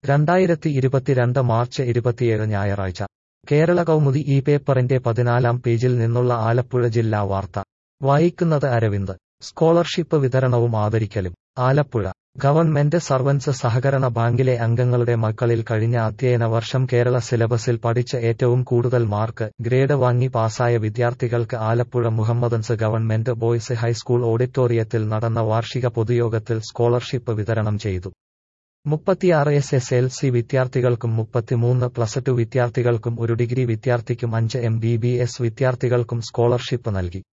രണ്ടായിരത്തി ഇരുപത്തിരണ്ട് മാർച്ച് ഇരുപത്തിയേഴ് ഞായറാഴ്ച കേരള കൗമുദി ഈ പേപ്പറിന്റെ പതിനാലാം പേജിൽ നിന്നുള്ള ആലപ്പുഴ ജില്ലാ വാർത്ത വായിക്കുന്നത് അരവിന്ദ് സ്കോളർഷിപ്പ് വിതരണവും ആദരിക്കലും ആലപ്പുഴ ഗവൺമെന്റ് സർവൻസ് സഹകരണ ബാങ്കിലെ അംഗങ്ങളുടെ മക്കളിൽ കഴിഞ്ഞ അധ്യയന വർഷം കേരള സിലബസിൽ പഠിച്ച് ഏറ്റവും കൂടുതൽ മാർക്ക് ഗ്രേഡ് വാങ്ങി പാസായ വിദ്യാർത്ഥികൾക്ക് Alappuzha Mohammedans government boys high school ഓഡിറ്റോറിയത്തിൽ നടന്ന വാർഷിക പൊതുയോഗത്തിൽ സ്കോളർഷിപ്പ് വിതരണം ചെയ്തു മുപ്പത്തിയാറ് എസ് എസ് എൽ സി വിദ്യാർത്ഥികൾക്കും മുപ്പത്തിമൂന്ന് പ്ലസ് ടു വിദ്യാർത്ഥികൾക്കും ഒരു ഡിഗ്രി വിദ്യാർത്ഥിക്കും അഞ്ച് എം ബി ബി എസ് വിദ്യാർത്ഥികൾക്കും സ്കോളർഷിപ്പ് നൽകി